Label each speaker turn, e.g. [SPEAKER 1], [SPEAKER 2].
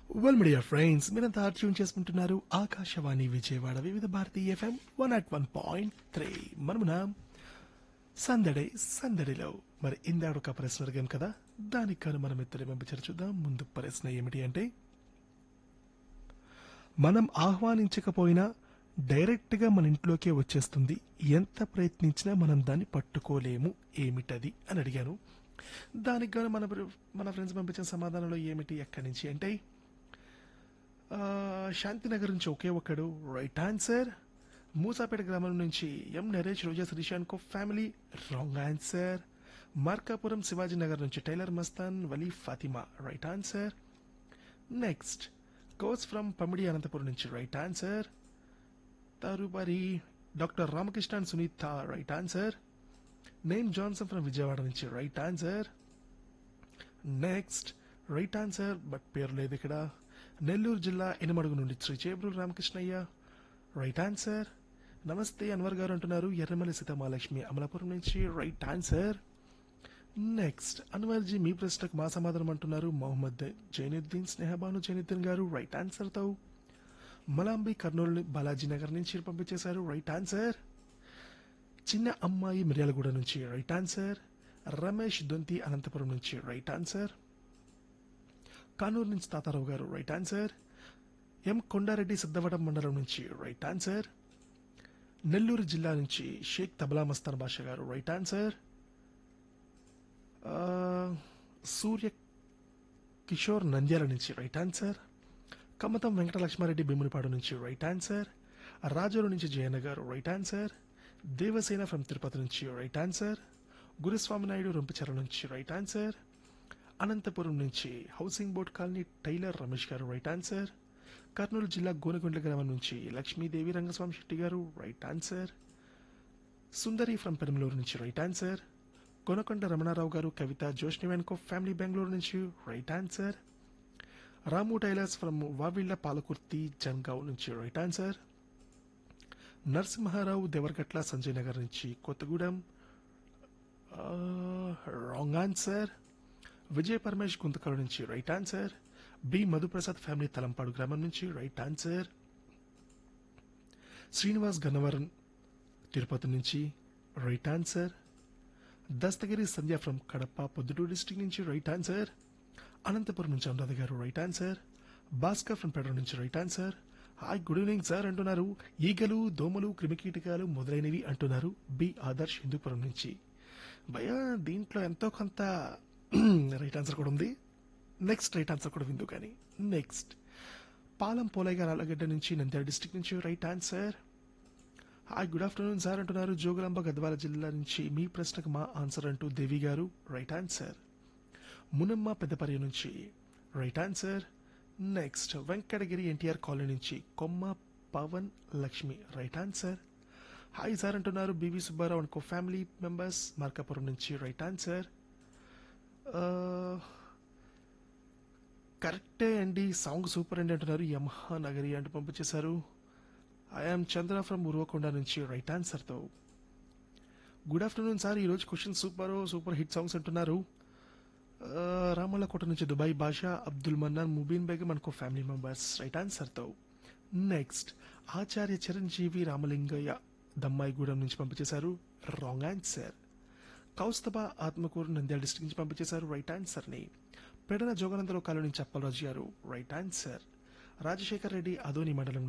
[SPEAKER 1] well media friends మీరంతా tune చేసుకుంటున్నారు Akashvani Vijayawada Vividh Bharati FM one at one point three మనమున సందడి సందడిలో మరి ఇందాడు ఒక ప్రశ్న అడిగాం కదా దానికి కాను మనం ఇద్దరు పంపించారు చూద్దాం ముందు ప్రశ్న ఏమిటి అంటే మనం ఆహ్వానించకపోయినా డైరెక్ట్ గా మన ఇంట్లోకే వచ్చేస్తుంది ఎంత ప్రయత్నించినా మనం దాన్ని పట్టుకోలేము ఏమిటది అని అడిగాను దానికి గాను మన మన ఫ్రెండ్స్ పంపించిన సమాధానంలో ఏమిటి ఎక్కడి నుంచి అంటే ఆ, శాంతినగర్ నుంచి ఒకే ఒక్కడు రైట్ ఆన్సర్ మూసాపేట గ్రామం నుంచి ఎం నరేష్ రోజా శిరీష్ కో family wrong answer Markapuram Shivaji Nagar నుంచి tailor Mastan Vali Fatima right answer next coach from Pamidi Anantapuram నుంచి రైట్ ఆన్సర్ తరుపరి doctor Ramakrishna and Sunitha right answer నేను జాన్సన్ ఫ్రమ్ విజయవాడ నుంచి right answer next right answer but పేరు లేదు ఇక్కడ నెల్లూరు జిల్లా ఎనమడుగు నుండి శ్రీ చేబ్రు రామకృష్ణయ్య రైట్ ఆన్సర్ నమస్తే అన్వర్ గారు అంటున్నారు ఎర్రమల్లి సీతమాలక్ష్మి అమలాపురం నుంచి రైట్ ఆన్సర్ నెక్స్ట్ అన్వర్జీ మీ ప్రశ్నకు మా సమాధానం అంటున్నారు మొహమ్మద్ జైనుద్దీన్ స్నేహబాను జైనుద్దీన్ గారు రైట్ ఆన్సర్ తో మలాంబి కర్నూలు బాలాజీ నగర్ నుంచి పంపించేశారు రైట్ ఆన్సర్ చిన్న అమ్మాయి మిర్యాలగూడ నుంచి రైట్ ఆన్సర్ రమేష్ దొంతి అనంతపురం నుంచి రైట్ ఆన్సర్ కానూరు నుంచి తాతారావు గారు right answer M Kondareddy Siddhavatam మండలం నుంచి రైట్ ఆన్సర్ నెల్లూరు జిల్లా నుంచి షేక్ తబలా మస్తాన్ బాషా గారు రైట్ ఆన్సర్ ఆ, సూర్య కిషోర్ నంద్యాల నుంచి రైట్ ఆన్సర్ కమతం వెంకటలక్ష్మారెడ్డి భీమునిపాడు నుంచి రైట్ ఆన్సర్ రాజోలు నుంచి జయన్న గారు right answer Devasena from Tirupati నుంచి రైట్ ఆన్సర్ గురుస్వామి నాయుడు రొంపిచెర నుంచి రైట్ ఆన్సర్ అనంతపురం నుంచి housing board colony tailor Ramesh గారు రైట్ ఆన్సర్ కర్నూలు జిల్లా గోనగుండ్ల గ్రామం నుంచి లక్ష్మీదేవి రంగస్వామి శెట్టి గారు right answer Sundari from Perumaluru నుంచి రైట్ ఆన్సర్ కొనకొండ రమణారావు గారు కవిత జోష్ని వెనుకో ఫ్యామిలీ బెంగళూరు నుంచి right answer Ramu tailors from Vavilla Palakurthi Jangaon నుంచి రైట్ ఆన్సర్ నరసింహారావు దేవరగట్ల సంజయ్ నగర్ నుంచి కొత్తగూడెం రాంగ్ ఆన్సర్ విజయ్ పరమేష్ గుంతకల్ నుంచి right answer B Madhuprasad family Talampadu గ్రామం నుంచి రైట్ ఆన్సర్ శ్రీనివాస్ గన్నవరం తిరుపతి నుంచి right answer Dastagiri Sandhya from Kadapa Proddatur district నుంచి రైట్ ఆన్సర్ అనంతపురం నుంచి అనురాధ గారు right answer Bhaskar from Pedra నుంచి right answer hi good evening sir అంటున్నారు ఈగలు దోమలు క్రిమికీటకాలు మొదలైనవి అంటున్నారు బి ఆదర్శ్ హిందూపురం నుంచి భయ దీంట్లో ఎంతో కొంత రైట్ ఆన్సర్ కూడా ఉంది నెక్స్ట్ రైట్ ఆన్సర్ కూడా విందు కానీ నెక్స్ట్ పాలం పోలయ్య గారు అలగడ్డ నుంచి నంద్యాల డిస్టిక్ నుంచి right answer hi good afternoon sir అంటున్నారు జోగులాంబ గద్వాల జిల్లా నుంచి మీ ప్రశ్నకు మా ఆన్సర్ అంటూ దేవి గారు రైట్ ఆన్సర్ మునమ్మ పెద్దపర్య నుంచి right answer next Venkatagiri NTR colony నుంచి Komma Pavan Lakshmi right answer hi sir అంటున్నారు బివి సుబ్బారావు అనుకో ఫ్యామిలీ మెంబర్స్ మార్కాపురం నుంచి రైట్ ఆన్సర్ కరెక్టే అండి సాంగ్ సూపర్ అండి అంటున్నారు యమహా నగరి అంటూ పంపించేశారు ఐఎమ్ చంద్ర ఫ్రమ్ ఉరవకొండ నుంచి రైట్ ఆన్సర్తో గుడ్ ఆఫ్టర్నూన్ సార్ ఈరోజు question super super hit songs అంటున్నారు ఆ, రామల్లకోట నుంచి దుబాయ్ బాషా అబ్దుల్ మన్నాన్ ముబీన్ బేగం అనుకో ఫ్యామిలీ మెంబర్స్ రైట్ ఆన్సర్తో నెక్స్ట్ ఆచార్య చిరంజీవి రామలింగయ్య దమ్మాయిగూడెం నుంచి పంపించేశారు wrong answer Kaustaba Atmakur Nandyal district నుంచి పంపించేశారు రైట్ ఆన్సర్ని పెడన జోగనందరావు కాలనీ నుంచి అప్పలరాజు గారు రైట్ ఆన్సర్ రాజశేఖర్ రెడ్డి అదోని మండలం